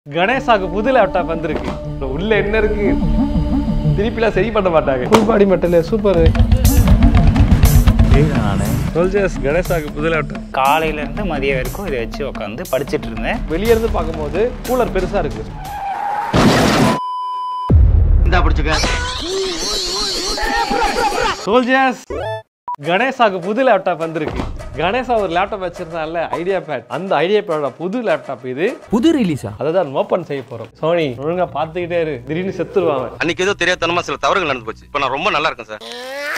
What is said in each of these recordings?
கணேசாக்கு புது லேப்டாப் வந்திருக்கு உள்ள என்ன இருக்கு திருப்பிலாம் சரி பண்ண மாட்டாங்க full body metal super soldiers கணேசாக்கு புது லேப்டாப் காலையில இருந்து மதியம் வரைக்கும் இதை வச்சு உட்காந்து படிச்சிட்டு இருந்தேன் வெளிய இருந்து பார்க்கும்போது கூலர் பெருசா இருக்கு இந்தா பிடிச்சுக்க சோல்ஜர்ஸ் கணேசாக்கு புது லேப்டாப் வந்திருக்கு கணேசா ஒரு லேப்டாப் வச்சிருந்தால ஐடியா பேட் அந்த ஐடியா பேடோட புது லேப்டாப் இது புது ரிலீஸா அதை தான் ஓப்பன் செய்ய போறோம் சோனி ஒழுங்கா பார்த்துக்கிட்டே இரு திடீர்னு செத்துருவாங்க அன்னைக்கு ஏதோ தெரியாதனமா சில தவறுகள் நடந்து போச்சு இப்போ நான் ரொம்ப நல்லா இருக்கேன் சார்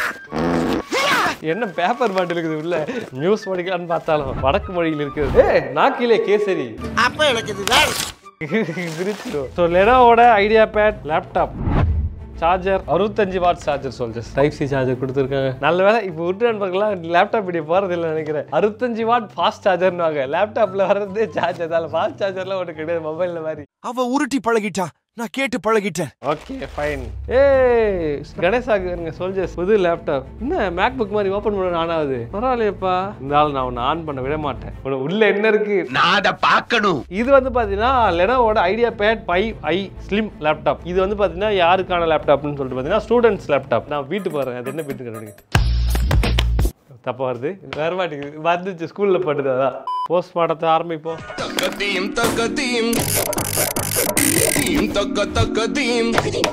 என்ன பேப்பர் பாட்டில் இருக்குது உள்ள நியூஸ் படிக்கலாம்னு பார்த்தாலும் வடக்கு மொழியில் இருக்குது ஏ நாக்கிலே கேசரி அப்ப எனக்கு இதுதான் பிரிச்சிடும் ஸோ லெனோவோட ஐடியா பேட் லேப்டாப் சார்ஜர் அறுபத்தஞ்சு watt charger soldiers type C charger கொடுத்துருக்காங்க நல்ல வேலை இப்போ விட்டு நண்பர்கள்லாம் லேப்டாப் இப்படி போகிறது இல்லை நினைக்கிறேன் அறுபத்தஞ்சு வாட் ஃபாஸ்ட் சார்ஜர்னு வாங்க லேப்டாப்பில் வர்றதே சார்ஜர் அதில் ஃபாஸ்ட் சார்ஜர்லாம் ஒன்று கிடையாது மொபைலில் மாதிரி அவ உருட்டி பழகிட்டா நான் கேட்டு பழகிட்டேன் ஓகே ஃபைன் ஏ கணேசாக்கு இருங்க சோல்ஜர்ஸ் புது லேப்டாப் என்ன மேக் புக் மாதிரி ஓப்பன் பண்ண ஆனாவது பரவாயில்லையப்பா இருந்தாலும் நான் உன்னை ஆன் பண்ண விட மாட்டேன் உன உள்ள என்ன இருக்கு நான் அதை பார்க்கணும் இது வந்து பார்த்தீங்கன்னா லெனோவோட idea pad five I slim laptop இது வந்து பார்த்தீங்கன்னா யாருக்கான லேப்டாப்னு சொல்லிட்டு பார்த்தீங்கன்னா ஸ்டூடெண்ட்ஸ் லேப்டாப் நான் வீட்டுக்கு வரேன் அது என்ன வீட்டுக்கு கிடையாது தப்பா வருது வேற மாட்டேங்குது வந்துச்சு ஸ்கூல்ல பட்டுது அதான் போஸ்ட் மாடத்தை ஆரம்பிப்போம் தக்கதீம் தக்கதீம் தீம் தக்க தக்கதீம்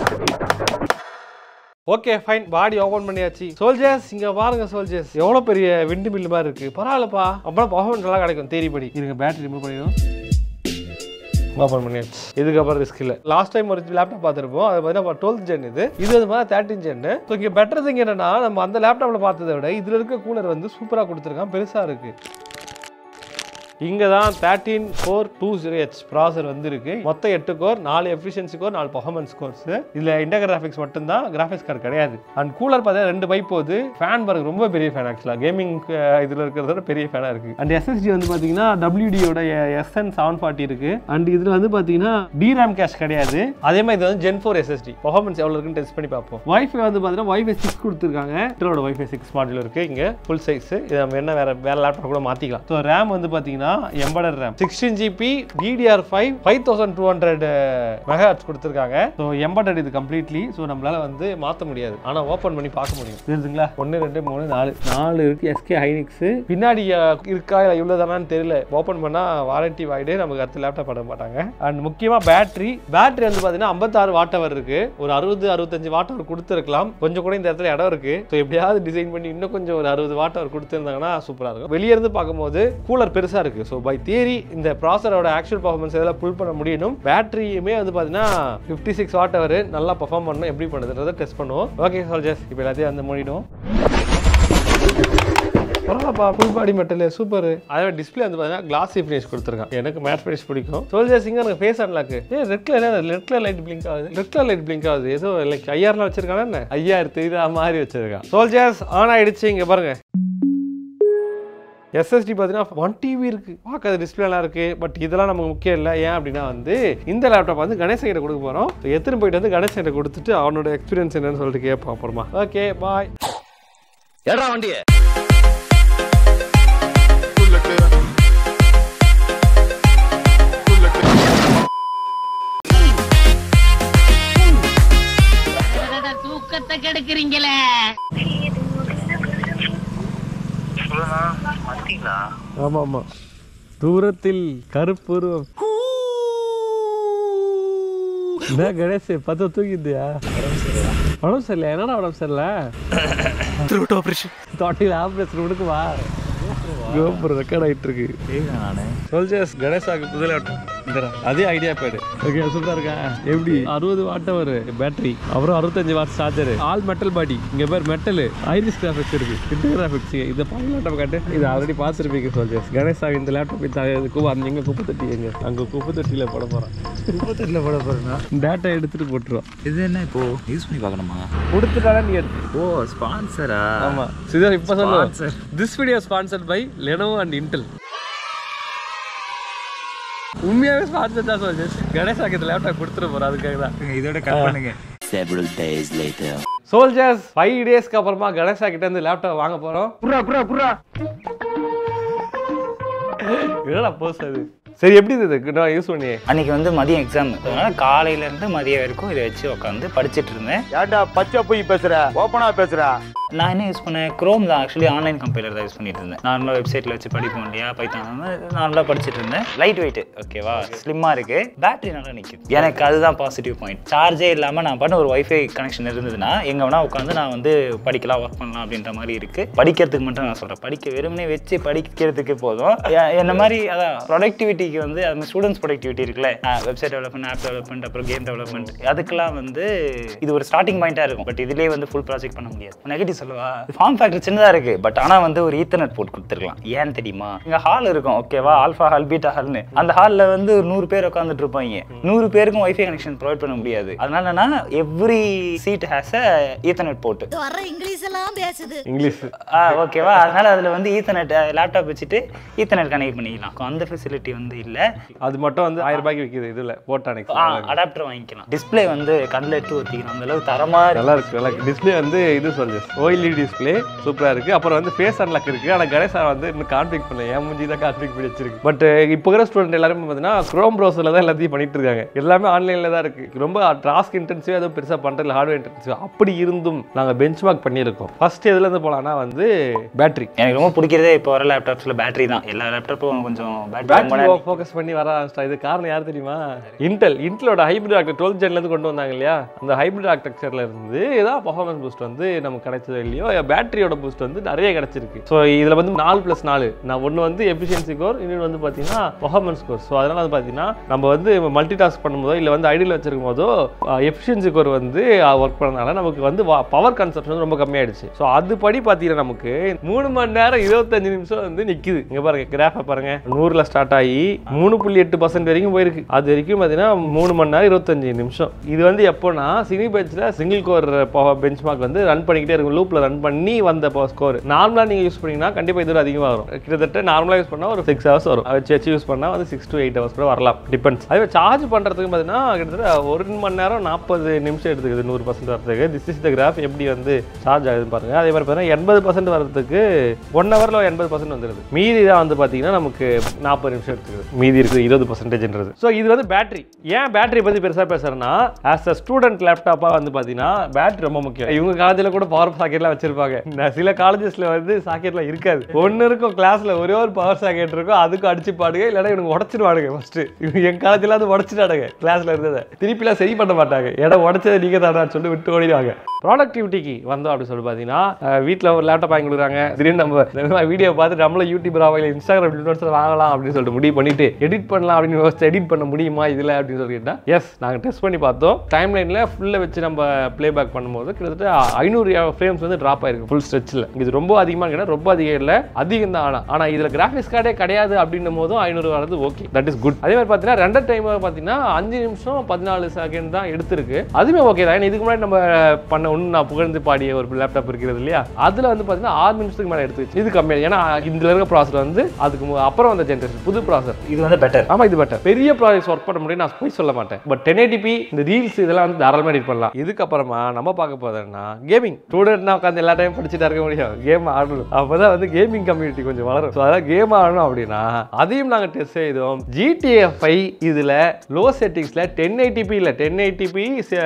ஓகே ஃபைன் பாடி ஓபன் பண்ணியாச்சு சோல்ஜர்ஸ் இங்க பாருங்க சோல்ஜர்ஸ் எவ்வளவு பெரிய விண்டு மில் மாதிரி இருக்கு பரவாயில்லப்பா அப்புறம் பர்ஃபார்மன்ஸ் நல்லா கிடைக்கும் தேரிப்படி இருங்க பேட்டரி ரிமூவ் பண்ணிடும் ஓப்பன் பண்ணியாச்சு இதுக்கப்புறம் ரிஸ்க் இல்லை லாஸ்ட் டைம் ஒரு லேப்டாப் பார்த்துருப்போம் அது பார்த்தீங்கன்னா டுவெல்த் ஜென் இது இது வந்து பார்த்தா தேர்ட்டின் ஜென் ஸோ இங்கே பெட்டர் திங் என்னன்னா நம்ம அந்த லேப்டாப்பில் பார்த்ததை விட இதில் இருக்க கூலர் வந்து சூப்பராக கொடுத்துருக்கான் பெருசாக இருக்கு இங்கே தான் thirteen four two zero H processor வந்து இருக்கு மொத்தம் எட்டு கோர் நாலு எஃபிஷியன்சி கோர் நாலு பர்ஃபார்மன்ஸ் கோர்ஸ் இதில் இன்டர் கிராஃபிக்ஸ் மட்டும்தான் கிராஃபிக்ஸ் கார்டு கிடையாது அண்ட் கூலர் பார்த்தீங்கன்னா ரெண்டு பைப் போகுது ஃபேன் பாருங்க ரொம்ப பெரிய ஃபேன் ஆக்சுவலாக கேமிங் இதில் இருக்கிறத பெரிய ஃபேனாக இருக்கு அண்ட் எஸ்எஸ்டி வந்து பார்த்தீங்கன்னா டபிள்யூடியோட எஸ்என் செவன் ஃபார்ட்டி இருக்கு அண்ட் இதில் வந்து பார்த்தீங்கன்னா டிராம் கேஷ் கிடையாது அதே மாதிரி இது வந்து ஜென் ஃபோர் எஸ்எஸ்டி பர்ஃபார்மன்ஸ் எவ்வளோ இருக்குன்னு டெஸ்ட் பண்ணி பார்ப்போம் வைஃபை வந்து பார்த்தீங்கன்னா வைஃபை சிக்ஸ் கொடுத்துருக்காங்க இதோட வைஃபை சிக்ஸ் மாடல் இருக்கு இங்கே ஃபுல் சைஸ் இது நம்ம என்ன வேற வேற லேப்டாப் கூட மாற்றிக்கலாம் ஸோ ரேம் வந்து பார்த்தீங்கன்னா embedded RAM sixteen GB DDR five five thousand two hundred megahertz கொடுத்துருக்காங்க ஸோ எம்படட் இது கம்ப்ளீட்லி ஸோ நம்மளால வந்து மாற்ற முடியாது ஆனால் ஓப்பன் பண்ணி பார்க்க முடியும் தெரியுதுங்களா ஒன்று ரெண்டு மூணு நாலு நாலு இருக்கு எஸ்கே ஹைனிக்ஸ் பின்னாடி அஹ், இருக்கா இல்லை இவ்வளோ தானான்னு தெரியல ஓப்பன் பண்ணால் வாரண்டி வாய்டு நமக்கு அடுத்த லேப்டாப் பண்ண மாட்டாங்க அண்ட் முக்கியமாக பேட்டரி பேட்டரி வந்து பார்த்தீங்கன்னா ஐம்பத்தாறு வாட் ஹவர் இருக்கு ஒரு அறுபது அறுபத்தஞ்சு வாட் ஹவர் கொடுத்துருக்கலாம் கொஞ்சம் கூட இந்த இடத்துல இடம் இருக்கு ஸோ எப்படியாவது டிசைன் பண்ணி இன்னும் கொஞ்சம் ஒரு அறுபது வாட் ஹவர் கொடுத்துருந்தாங்கன்னா சூப்பராக இருக்கும் வெளியே இருந்து பார்க்கும்போது கூலர் பெருசாக இருக்கு ஸோ பை தியரி இந்த ப்ராசரோட ஆக்சுவல் பர்ஃபார்மன்ஸ் இதெல்லாம் புல் பண்ண முடியணும் பேட்டரியுமே வந்து பார்த்தீங்கன்னா ஃபிஃப்டி சிக்ஸ் வாட் ஹவர் நல்லா பர்ஃபார்ம் பண்ணணும் எப்படி பண்ணுறதை டெஸ்ட் பண்ணுவோம் ஓகே சோல்ஜர்ஸ் இப்போ எல்லாத்தையும் வந்து மூடிடும் பரவாயில்லப்பா ஃபுல் பாடி மெட்டல் சூப்பர் அதே டிஸ்பிளே வந்து பார்த்தீங்கன்னா கிளாஸி ஃபினிஷ் கொடுத்துருக்கான் எனக்கு மேட் ஃபினிஷ் பிடிக்கும் சோல்ஜர் சிங்கர் எனக்கு face unlock a red colour red colour light blink ஆகுது ரெட் கலர் லைட் பிளிங்க் ஆகுது ஏதோ லைக் ஐயாயிரம் வச்சிருக்கானா என்ன ஐயாயிரம் தெரியுதா மாதிரி வச்சிருக்கான் சோல்ஜர்ஸ் ஆன் ஆயிடுச்சு இங்க பாருங்க எஸ்எஸ்டி பார்த்தீங்கன்னா ஒன் டிவி இருக்கு பார்க்காத டிஸ்பிளேலாம் இருக்கு பட் இதெல்லாம் நமக்கு முக்கியம் இல்லை ஏன் அப்படின்னா வந்து இந்த லேப்டாப் வந்து கணேசன் கிட்ட கொடுக்க போறோம் So, எத்தனை போயிட்டு வந்து கணேசன் கிட்ட கொடுத்துட்டு அவனோட எக்ஸ்பீரியன்ஸ் என்னன்னு சொல்லிட்டு கேட்போம் அப்புறமா ஓகே பாய் ஏடா வண்டிய தூக்கத்தை கெடுக்குறீங்களே ஆமா ஆமா தூரத்தில் கருப்புருவம் என்ன கணேஷ் பத்த தூக்கிட்டியா உடம்பு சரியில்லை என்னடா உடம்பு சரியில்லை திருவிட்டு ஆபரேஷன் தொட்டியில் ஆப்ரேஷன் கொடுக்குவா கோபுரம் ரெக்கார்ட் ஆகிட்டு இருக்கு நானு சோல்ஜர்ஸ் கணேசாக்கு புது லேப்டாப் அதே ஐடியா பேடு ஓகே சூப்பரா இருக்கா எப்படி அறுபது வாட் ஒரு பேட்டரி அப்புறம் அறுபத்தஞ்சு watt charger all metal body இங்க பேர் மெட்டல் ஐரிஸ் கிராஃபிக்ஸ் இருக்கு இன்டர் கிராஃபிக்ஸ் இந்த பால் லேப்டாப் காட்டு இது ஆல்ரெடி பார்த்துருப்பீங்க சோல்ஜர்ஸ் கணேசா இந்த லேப்டாப் இந்த அந்த எங்க குப்பை தொட்டி எங்க அங்க குப்பை தொட்டியில போட போறான் முப்பத்தெட்டுல போட போறேன்னா டேட்டா எடுத்துட்டு போட்டுருவோம் இது என்ன இப்போ யூஸ் பண்ணி பார்க்கணுமா கொடுத்துட்டாலே நீ எடுத்து ஓ ஸ்பான்சரா ஆமா சிதர் இப்ப சொல்லு Sponsor. This video sponsored by Lenovo and Intel உண்மையாவே ஸ்பான்சர் தான் சொல்லுச்சு கணேசாக்கு இந்த லேப்டாப் கொடுத்துட்டு போறோம் அதுக்காக தான் இதோட கட் பண்ணுங்க Several days later. Soldiers five டேஸ்க்கு அப்புறமா கணேசா கிட்ட இருந்து லேப்டாப் வாங்க போறோம் புறா புறா புறா என்னடா போஸ் அது சரி எப்படி இருந்தது நான் யூஸ் பண்ணி அன்னைக்கு வந்து மதியம் எக்ஸாம் அதனால காலையில இருந்து மதியம் வரைக்கும் இதை வச்சு உட்காந்து படிச்சிட்டு இருந்தேன் ஏன்டா பச்சை போய் பேசுற ஓப்பனா பேசுற நான் என்ன யூஸ் பண்ணேன் க்ரோம் தான் ஆக்சுவலி ஆன்லைன் கம்பைலர் தான் யூஸ் பண்ணிட்டு இருந்தேன் நார்மலாக வெப்சைட்டில் வச்சு படிப்போம் இல்லையா பைத்தான் நார்மலாக படிச்சிட்டு இருந்தேன் லைட் வெயிட் ஓகேவா ஸ்லிம்மாக இருக்கு பேட்டரி நல்லா நிற்கும் எனக்கு அதுதான் பாசிட்டிவ் பாயிண்ட் சார்ஜே இல்லாமல் நான் பண்ண ஒரு வைஃபை கனெக்ஷன் இருந்ததுன்னா எங்கே வேணா உட்காந்து நான் வந்து படிக்கலாம் ஒர்க் பண்ணலாம் அப்படின்ற மாதிரி இருக்கு படிக்கிறதுக்கு மட்டும் நான் சொல்கிறேன் படிக்க வெறுமனே வச்சு படிக்கிறதுக்கு போதும் எ- என்ன மாதிரி அதான் ப்ரொடக்டிவிட்டிக்கு வந்து அது ஸ்டூடெண்ட்ஸ் ப்ரொடக்டிவிட்டி இருக்குல்ல வெப்சைட் டெவலப்மெண்ட் ஆப் டெவலப்மெண்ட் அப்புறம் கேம் டெவலப்மெண்ட் அதுக்கெல்லாம் வந்து இது ஒரு ஸ்டார்டிங் பாயிண்டாக இருக்கும் பட் இதுலேயே வந்து ஃபுல் ப்ராஜெக்ட் பண்ண முடியாது நெகட்டிவ் சொல்லவா ஃபார்ம் ஃபேக்டர் சின்னதாக இருக்கு பட் ஆனால் வந்து ஒரு ஈத்தர்நெட் போட்டு கொடுத்துருக்கலாம் ஏன் தெரியுமா இங்கே ஹால் இருக்கும் ஓகேவா ஆல்ஃபா ஹால் பீட்டா ஹால்னு அந்த ஹாலில் வந்து ஒரு நூறு பேர் உட்காந்துட்டு இருப்பாங்க நூறு பேருக்கும் வைஃபை கனெக்ஷன் ப்ரொவைட் பண்ண முடியாது அதனாலனா every seat has a ethernet போட்டு வர்ற இங்கிலீஷ் எல்லாம் பேசுது இங்கிலீஷ் ஆ ஓகேவா அதனால அதில் வந்து ஈத்தர்நெட் லேப்டாப் வச்சுட்டு ஈத்தர்நெட் கனெக்ட் பண்ணிக்கலாம் அந்த ஃபெசிலிட்டி வந்து இல்லை அது மட்டும் வந்து ஆயிரம் ரூபாய்க்கு விற்கிது இதுல போட்டானிக்ஸ் ஆ அடாப்டர் வாங்கிக்கலாம் டிஸ்ப்ளே வந்து கண்ணில் எடுத்து ஊற்றிக்கலாம் அந்த அளவுக்கு தரமா இருக்கு. நல்லா இருக்கு நல்லா இருக்கு டிஸ்பிளே வந்து இது சொல்லு ஓஎல்இடி டிஸ்பிளே சூப்பரா இருக்கு அப்புறம் வந்து ஃபேஸ் அன்லாக் இருக்கு ஆனா கணேஷ் சார் வந்து இன்னும் கான்ஃபிக் பண்ணல என் மூஞ்சி தான் கான்ஃபிக் பண்ணி வச்சிருக்கு பட் இப்போ இருக்கிற ஸ்டூடெண்ட் எல்லாருமே பார்த்தீங்கன்னா க்ரோம் ப்ரௌசர்ல தான் எல்லாத்தையும் பண்ணிட்டு இருக்காங்க எல்லாமே ஆன்லைன்ல தான் இருக்கு ரொம்ப டாஸ்க் இன்டென்சிவ் எதுவும் பெருசா பண்றதுல ஹார்ட்வேர் இன்டென்சிவ் அப்படி இருந்தும் நாங்க பெஞ்ச் மார்க் பண்ணியிருக்கோம் ஃபர்ஸ்ட் எதுல இருந்து போலாம்னா வந்து பேட்டரி எனக்கு ரொம்ப பிடிக்கிறதே இப்போ வர லேப்டாப்ஸில் பேட்டரி தான் எல்லா லேப்டாப்பும் கொஞ்சம் பேட்டரி ரொம்ப பேட்டரி நேரம் ஃபோக்கஸ் பண்ணி வர ஆரம்பிச்சிட்டா இது காரணம் யார் தெரியுமா இன்டெல் இன்டெலோட ஹைபிரிட் ஆக்டர் டுவெல்த் ஜென்ல இருந்து கொண்டு வந்தாங்க இல்லையா அந்த ஹைபிரிட் ஆர்கிடெக்சர்ல இருந்து ஏதாவது பர்ஃபார்மன்ஸ் பூஸ்ட் வந்து நமக்கு கிடைச்சதோ இல்லையோ பேட்டரியோட பூஸ்ட் வந்து நிறைய கிடைச்சிருக்கு ஸோ இதுல வந்து நாலு ப்ளஸ் நாலு நான் ஒன்று வந்து எஃபிஷியன்சி கோர் இன்னொன்று வந்து பார்த்தீங்கன்னா பர்ஃபார்மன்ஸ் கோர் ஸோ அதனால வந்து பார்த்தீங்கன்னா நம்ம வந்து மல்டி டாஸ்க் பண்ணும்போதோ இல்லை வந்து ஐடியில் வச்சிருக்கும் போதோ எஃபிஷியன்சி கோர் வந்து ஒர்க் பண்ணனால நமக்கு வந்து பவர் கன்சப்ஷன் வந்து ரொம்ப கம்மியாயிடுச்சு ஸோ அதுபடி பார்த்தீங்கன்னா நமக்கு மூணு மணி நேரம் இருபத்தஞ்சு நிமிஷம் வந்து நிற்குது இங்கே பாருங்க கிராஃபை பாருங்க நூறில் ஸ்டார்ட் ஆகி மூணு புள்ளி எட்டு பர்சன்ட் வரைக்கும் போயிருக்கு அது வரைக்கும் பார்த்தீங்கன்னா மூணு மணி நேரம் இருபத்தஞ்சு நிமிஷம் இது வந்து எப்போனா சினி பெஞ்சில் சிங்கிள் கோர் பெஞ்ச் மார்க் வந்து ரன் பண்ணிக்கிட்டே இருக்கும் லூப்பில் ரன் பண்ணி வந்த ஸ்கோர் நார்மலாக நீங்கள் யூஸ் பண்ணீங்கன்னா கண்டிப்பாக இதோட அதிகமாக வரும் கிட்டத்தட்ட நார்மலாக யூஸ் பண்ணால் ஒரு சிக்ஸ் ஹவர்ஸ் வரும் வச்சு வச்சு யூஸ் பண்ணால் வந்து சிக்ஸ் டு எயிட் ஹவர்ஸ் கூட வரலாம் டிபெண்ட்ஸ் அதே சார்ஜ் பண்ணுறதுக்கு பார்த்தீங்கன்னா கிட்டத்தட்ட ஒரு மணி நேரம் நாற்பது நிமிஷம் எடுத்துக்குது நூறு பர்சன்ட் வரதுக்கு திஸ் இஸ் த கிராஃப் எப்படி வந்து சார்ஜ் ஆகுதுன்னு பாருங்க அதே மாதிரி பார்த்தீங்கன்னா எண்பது பர்சன்ட் வரதுக்கு ஒன் ஹவரில் எண்பது பர்சன்ட் வந்துடுது மீதி தான் வந்து பார்த்தீங்கன்னா நமக்கு நாற்பது நிமிஷம் எடுத்துக்குது மீதி இருக்குது இருபது பர்சன்டேஜ்ன்றது ஸோ இது வந்து பேட்டரி ஏன் பேட்டரி பற்றி பெருசாக பேசுறேன்னா ஆஸ் அ ஸ்டூடெண்ட் லேப்டாப்பாக வந்து பார்த்தீங்கன்னா பேட்டரி ரொம்ப முக்கியம் இவங்க காலேஜில் கூட பவர் சாக்கெட்லாம் வச்சிருப்பாங்க நான் சில காலேஜஸில் வந்து சாக்கெட்லாம் இருக்காது ஒன்று இருக்கும் கிளாஸில் ஒரே ஒரு பவர் சாக்கெட் இருக்கும் அதுக்கும் அடிச்சு பாடுங்க இல்லைன்னா இவனுக்கு உடச்சிடுவானுங்க ஃபஸ்ட்டு இவங்க என் காலேஜில் அது உடச்சிட்டானுங்க கிளாஸில் இருந்ததை திருப்பிலாம் சரி பண்ண மாட்டாங்க இடம் உடச்சதை நீங்கள் தாடான்னு சொல்லிட்டு விட்டு ஓடிடுவாங்க ப்ராடக்டிவிட்டிக்கு வந்தோம் அப்படின்னு சொல்லி பார்த்தீங்கன்னா வீட்டில் ஒரு லேப்டாப் வாங்கி கொடுக்குறாங்க திடீர்னு நம்ம வீடியோ பார்த்து நம்மளும் யூடியூபர் ஆகல இன்ஸ்டாகிராம் இன்ஃபுளுசர் வாங்கலாம் அப்படின்னு சொல்லிட்டு முடிவு பண்ணிட்டு எடிட் பண்ணலாம் அப்படின்னு யோசிச்சு எடிட் பண்ண முடியுமா இதில் அப்படின்னு சொல்லி கேட்டால் எஸ் நாங்கள் டெஸ்ட் பண்ணி பார்த்தோம் டைம் லைனில் ஃபுல்லாக வச்சு நம்ம ப்ளே பேக் பண்ணும்போது கிட்டத்தட்ட ஐநூறு ஃப்ரேம்ஸ் வந்து ட்ராப் ஆயிருக்கு ஃபுல் ஸ்ட்ரெச்சில் இது ரொம்ப அதிகமாக கேட்டால் ரொம்ப அதிகம் இல்லை அதிகம் தான் ஆனால் ஆனால் இதில் கிராஃபிக்ஸ் கார்டே கிடையாது அப்படின்னும் போதும் ஐநூறு வரது ஓகே தட் இஸ் குட் அதே மாதிரி பார்த்தீங்கன்னா ரெண்டர் டைம் பார்த்தீங்கன்னா அஞ்சு நிமிஷம் பதினாலு செகண்ட் தான் எடுத்திருக்கு அதுவுமே ஓகே தான் ஏன்னா இதுக்கு முன்னாடி நம்ம பண்ண ஒன்று நான் புகழ்ந்து பாடிய ஒரு லேப்டாப் இருக்கிறது இல்லையா அதில் வந்து பார்த்தீங்கன்னா ஆறு நிமிஷத்துக்கு மேலே எடுத்துச்சு இது கம்மியாக ஏன்னா இதில் இருக்க ப்ராசர் வந்து அதுக்கு மு- அப்புறம் வந்த ஜென்ரேஷன் புது ப்ராசர் இது வந்து பெட்டர் ஆமா இது பெட்டர் பெரிய ப்ராஜெக்ட்ஸ் ஒர்க் பண்ண முடியும் நான் போய் சொல்ல மாட்டேன் பட் டென் ஏடிபி இந்த ரீல்ஸ் இதெல்லாம் வந்து தாராளமாக எடிட் பண்ணலாம் இதுக்கப்புறமா நம்ம பார்க்க போதோம்னா கேமிங் ஸ்டூடெண்ட்னா உட்காந்து எல்லா டைம் படிச்சுட்டா இருக்க முடியும் கேம் ஆடணும் அப்பதான் வந்து கேமிங் கம்யூனிட்டி கொஞ்சம் வளரும் ஸோ அதான் கேம் ஆடணும் அப்படின்னா அதையும் நாங்கள் டெஸ்ட் செய்தோம் ஜிடிஎஃப் ஐ இதில் லோ செட்டிங்ஸில் டென் எயிட்டிபி இல்லை ten eighty p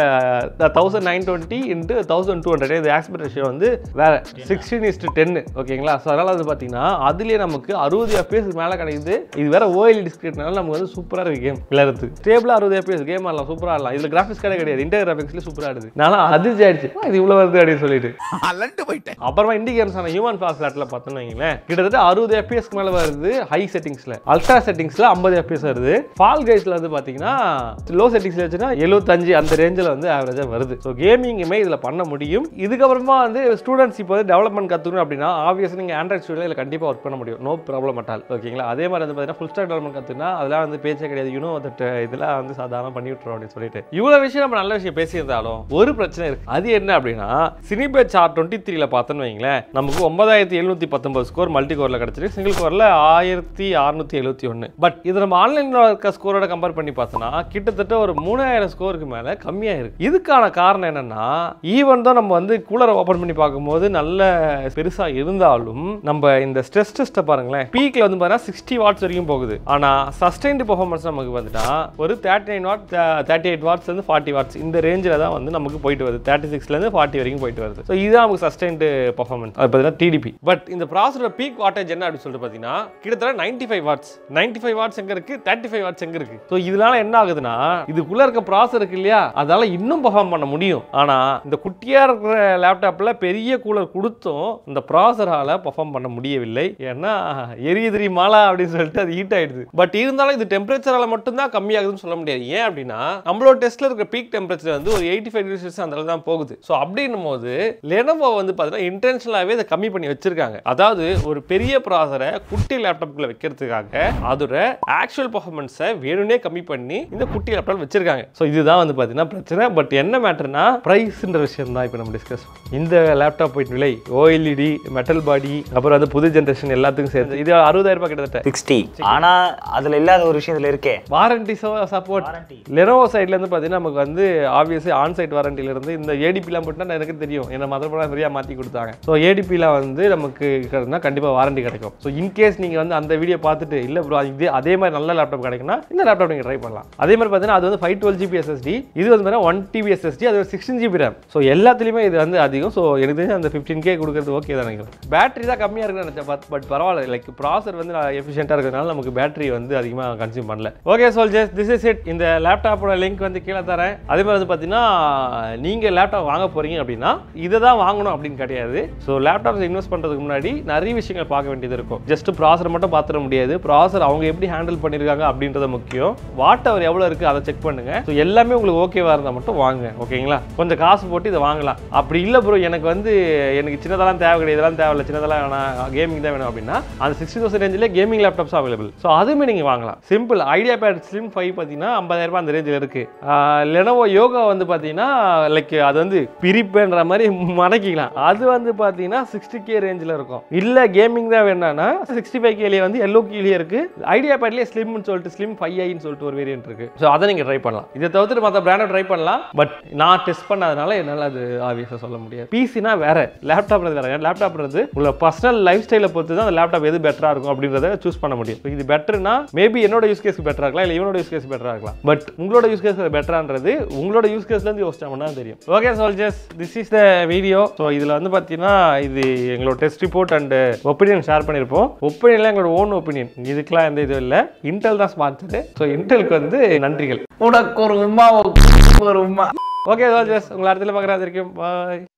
thousand nine twenty into thousand two hundred இது ஆக்ஸ்பெக்ட் ரேஷியோ வந்து வேற சிக்ஸ்டீன் இஸ்ட்டு டென்னு ஓகேங்களா ஸோ அதனால் வந்து பார்த்தீங்கன்னா அதுலேயே நமக்கு அறுபது எஃபிஎஸ் மேலே கிடைக்குது இது வேற ஓஎல் டிஸ்கிரிப்ட்னால நமக்கு வந்து சூப்பராக இருக்கு கேம் விளையாடுறதுக்கு ஸ்டேபிளாக அறுபது எஃபிஎஸ் கேம் ஆடலாம் சூப்பராக ஆடலாம் இதில் கிராஃபிக்ஸ் கடை கிடையாது இன்டர் கிராஃபிக்ஸ்லேயே சூப்பராக ஆடுது நான் அதிர்ச்சி ஆயிடுச்சு "ஆ, இது இவ்வளோ வருது அப்படின்னு சொல்லிட்டு அப்புறமா இண்டி கேம்ஸ் ஆன ஹியூமன் ஃபாஸ் ஃபிளாட்டில் பார்த்தோம்னு வைங்களேன் கிட்டத்தட்ட அறுபது எஃபிஎஸ்க்கு மேலே வருது ஹை செட்டிங்ஸில் அல்ட்ரா செட்டிங்ஸில் ஐம்பது எஃபிஎஸ் வருது ஃபால் கைஸில் வந்து பார்த்தீங்கன்னா லோ செட்டிங்ஸில் வச்சுன்னா எழுபத்தஞ்சு அந்த ரேஞ்சில் வந்து ஆவரேஜாக வருது ஸோ கேமிங்குமே இதில் பண்ண முடியும் இதுக்கப்புறமா வந்து ஸ்டூடெண்ட்ஸ் இப்போ வந்து டெவலப்மெண்ட் கற்றுக்கணும் அப்படின்னா ஆப்வியஸ் நீங்கள் ஆண்ட்ராய்ட் ஸ்டூடியோ இதில் கண்டிப்பாக ஒர்க் பண்ண முடியும் நோ ப்ராப்ளம் அட்டால் ஓகேங்களா அதே மாதிரி வந்து பார்த்தீங்கன்னா ஃபுல் ஸ்டாக் டெவலப்மெண்ட் கற்றுனா அதெல்லாம் வந்து பேச்சே கிடையாது யூனோ தட் இதெல்லாம் வந்து சாதாரண பண்ணி விட்டுறோம் அப்படின்னு சொல்லிட்டு இவ்வளோ விஷயம் நம்ம நல்ல விஷயம் பேசியிருந்தாலும் ஒரு பிரச்சனை இருக்கு அது என்ன அப்படின்னா சினிபேச் ஆர் டுவெண்ட்டி த்ரீல பார்த்தோன்னு வைங்களேன் நமக்கு ஒன்பதாயிரத்தி எழுநூத்தி பத்தொன்பது ஸ்கோர் மல்டி கோரில் கிடச்சிருக்கு சிங்கிள் கோரில் ஆயிரத்தி அறுநூத்தி எழுபத்தி ஒன்று பட் இது நம்ம ஆன்லைனில் இருக்க ஸ்கோரோட கம்பேர் பண்ணி பார்த்தோன்னா கிட்டத்தட்ட ஒரு மூணாயிரம் ஸ்கோருக்கு மேலே கம்மியாக இருக்கு இதுக்கான காரணம் என்னன்னா ஈவன் தான் நம்ம வந்து கூலரை ஓப்பன் பண்ணி பார்க்கும்போது நல்ல பெருசாக இருந்தாலும் நம்ம இந்த ஸ்ட்ரெஸ் டெஸ்ட்டை பாருங்களேன் பீக்கில் வந்து பார்த்தீங்கன்னா சிக்ஸ்டி வாட்ஸ் வரைக்கும் போகுது ஆனால் சஸ்டைன்டு பெர்ஃபார்மன்ஸ் நமக்கு வந்துட்டா ஒரு thirty nine watt thirty eight watts வந்து ஃபார்ட்டி வாட்ஸ் இந்த ரேஞ்சில் தான் வந்து நமக்கு போயிட்டு வருது தேர்ட்டி சிக்ஸ்லேருந்து ஃபார்ட்டி வரைக்கும் போயிட்டு வருது ஸோ இதுதான் நமக்கு சஸ்டைன்டு பர்ஃபார்மன்ஸ் அது பார்த்தீங்கன்னா டிடிபி பட் இந்த ப்ராசரோட பீக் வாட்டேஜ் என்ன அப்படின்னு சொல்லிட்டு பார்த்தீங்கன்னா கிட்டத்தட்ட ninety five watts ninety five watts எங்கே இருக்குது தேர்ட்டி ஃபைவ் வாட்ஸ் எங்கே இருக்குது ஸோ இதனால என்ன ஆகுதுன்னா இதுக்குள்ளே இருக்க ப்ராசர் இருக்கு இல்லையா அதனால இன்னும் பர்ஃபார்ம் பண்ண முடியும் ஆனால் இந்த குட்டியாக இருக்கிற லேப்டாப்பில் பெரிய கூலர் கொடுத்தும் இந்த ப்ராசரால் பர்ஃபார்ம் பண்ண முடியவில்லை ஏன்னா எரியுதிரி மாலா அப்படின்னு சொல்லிட்டு அது ஹீட் ஆயிடுது பட் இருந்தாலும் இது டெம்பரேச்சரால் மட்டும்தான் கம்மியாகுதுன்னு சொல்ல முடியாது ஏன் அப்படின்னா நம்மளோட டெஸ்ட்டில் இருக்கிற பீக் டெம்பரேச்சர் வந்து ஒரு எயிட்டி ஃபைவ் டிகிரி அந்த அளவு தான் போகுது ஸோ அப்படின்னும் போது லெனோவோ வந்து பார்த்தீங்கன்னா இன்டென்ஷனலாகவே இதை கம்மி பண்ணி வச்சிருக்காங்க அதாவது ஒரு பெரிய ப்ராசரை குட்டி லேப்டாப்புக்குள்ள வைக்கிறதுக்காக அதோட ஆக்சுவல் பர்ஃபார்மன்ஸை வேணும்னே கம்மி பண்ணி இந்த குட்டி லேப்டாப் வச்சிருக்காங்க ஸோ இதுதான் வந்து பார்த்தீங்கன்னா பிரச்சனை பட் என்ன மேட்டர்னா ப்ரைஸ்ன்ற விஷயம் தான் இப்போ நம்ம டிஸ்கஸ் இந்த லேப்டாப் போயிட்டு விலை ஓஎல்இடி மெட்டல் பாடி அப்புறம் வந்து புது ஜென்ரேஷன் எல்லாத்துக்கும் சேர்த்து இது அறுபதாயிரம் ரூபாய் கிட்டத்தட்ட சிக்ஸ்டி ஆனா அதுல இல்லாத ஒரு விஷயம் இதுல இருக்கே வாரண்டி சப்போர்ட் லெனோவோ சைட்ல இருந்து பார்த்தீங்கன்னா நமக்கு வந்து ஆப்வியஸ்லி ஆன் சைட் வாரண்டில இருந்து இந்த ஏடிபிலாம் போட்டுனா எனக்கு தெரியும் என்ன மதர் படம் நிறையா மாற்றி கொடுத்தாங்க ஸோ ஏடிபியில் வந்து நமக்கு கிடைக்குன்னா கண்டிப்பாக வாரண்டி கிடைக்கும் ஸோ இன்கேஸ் நீங்கள் வந்து அந்த வீடியோ பார்த்துட்டு இல்லை ப்ரோ இதே அதே மாதிரி நல்ல லேப்டாப் கிடைக்குன்னா இந்த லேப்டாப் நீங்கள் ட்ரை பண்ணலாம் அதே மாதிரி பார்த்தீங்கன்னா அது வந்து ஃபைவ் டுவெல் ஜிபி எஸ்எஸ்டி இது வந்து பார்த்தீங்கன்னா ஒன் டிபி எஸ்எஸ்டி அது ஒரு சிக்ஸ்டீன் ஜிபி ரேம் ஸோ எல்லாத்துலேயுமே இது வந்து அதிகம் ஸோ எனக்கு தெரிஞ்சு அந்த ஃபிஃப்டீன் கே கொடுக்குறது ஓகே தான் நினைக்கிறேன் பேட்டரி தான் கம்மியாக இருக்குன்னு நினச்சேன் பட் பட் பரவாயில்ல லைக் ப்ராசர் வந்து எஃபிஷியண்டாக இருக்கிறதுனால நமக்கு பேட்டரி வந்து அதிகமாக கன்சியூம் பண்ணல okay soldiers this is it இந்த லேப்டாப்போட லிங்க் வந்து கீழே தரேன் அதே மாதிரி வந்து பார்த்தீங்கன்னா நீங்கள் லேப்டாப் வாங்க போகிறீங்க அப்படின்னா இதை தான் வாங்கணும் அப்படின்னு கிடையாது ஸோ லேப்டாப்ஸ் இன்வெஸ்ட் பண்ணுறதுக்கு முன்னாடி நிறைய விஷயங்கள் பார்க்க வேண்டியது இருக்கும் ஜஸ்ட் ப்ராசர் மட்டும் பார்த்துட முடியாது ப்ராசர் அவங்க எப்படி ஹேண்டில் பண்ணியிருக்காங்க அப்படின்றது முக்கியம் வாட் அவர் எவ்வளோ இருக்குது அதை செக் பண்ணுங்க ஸோ எல்லாமே உங்களுக்கு ஓகேவாக இருந்தால் மட்டும் வாங்க ஓகேங்களா கொஞ்சம் காசு போட்டு இதை வாங்கலாம் அப்படி இல்லை ப்ரோ எனக்கு வந்து எனக்கு சின்னதெல்லாம் தேவை கிடையாது இதெல்லாம் தேவையில்ல சின்னதெல்லாம் வேணாம் கேமிங் தான் வேணும் அப்படின்னா அந்த சிக்ஸ்டி தௌசண்ட் ரேஞ்சில் கேமிங் லேப்டாப்ஸ் அவைலபிள் ஸோ அதுவுமே நீங்கள் வாங்கலாம் simple IdeaPad Slim five பார்த்தீங்கன்னா ஐம்பதாயிரம் ரூபாய் அந்த ரேஞ்சில் இருக்குது லெனோவோ யோகா வந்து பார்த்தீங்கன்னா லைக் அது வந்து பிரிப்புன்ற மாதிரி மடக்கிக்கலாம் அது வந்து பார்த்தீங்கன்னா சிக்ஸ்டி கே ரேஞ்சில் இருக்கும் இல்லை கேமிங் தான் வேணான்னா சிக்ஸ்டி ஃபைவ் கேலேயே வந்து எல்லோ கீழே இருக்குது ஐடியா பேட்லேயே ஸ்லிம்னு சொல்லிட்டு ஸ்லிம் ஃபைவ் ஐன்னு சொல்லிட்டு ஒரு வேரியன்ட் இருக்குது ஸோ அதை நீங்கள் ட்ரை பண்ணலாம் இதை தவிர்த்துட்டு மற்ற பிராண்டை ட்ரை பண்ணலாம் பட் நான் டெஸ்ட் பண்ணாதனால என்னால் அது ஆப்வியஸாக சொல்ல முடியாது பிசினா வேற லேப்டாப்ல வேற லேப்டாப்ன்றது உங்களோட பர்சனல் லைஃப் ஸ்டைலை பொறுத்து தான் அந்த லேப்டாப் எது பெட்டராக இருக்கும் அப்படின்றத சூஸ் பண்ண முடியும் So, இது பெட்டர்னா மேபி என்னோட யூஸ் கேஸ்க்கு பெட்டராக இருக்கலாம் இல்லை இவனோட யூஸ் கேஸ் பெட்டராக இருக்கலாம் பட் உங்களோட யூஸ் கேஸ் பெட்டரான்றது உங்களோட யூஸ் கேஸ்லேருந்து யோசிச்சோம்னா தெரியும் okay soldiers this is the video so இதில் வந்து பார்த்தீங்கன்னா இது எங்களோட test report and opinion share பண்ணியிருப்போம் ஒப்பீனியன்ல எங்களோட ஓன் ஒப்பீனியன் இதுக்கெல்லாம் எந்த இதுவும் இல்லை இன்டெல் தான் ஸ்பான்சரு ஸோ இன்டெலுக்கு வந்து நன்றிகள் உனக்கு ஒரு உமா ஒரு உமா ஓகே சோல்ஜர்ஸ் உங்களை அடுத்த பார்க்குறது வரைக்கும் பாய்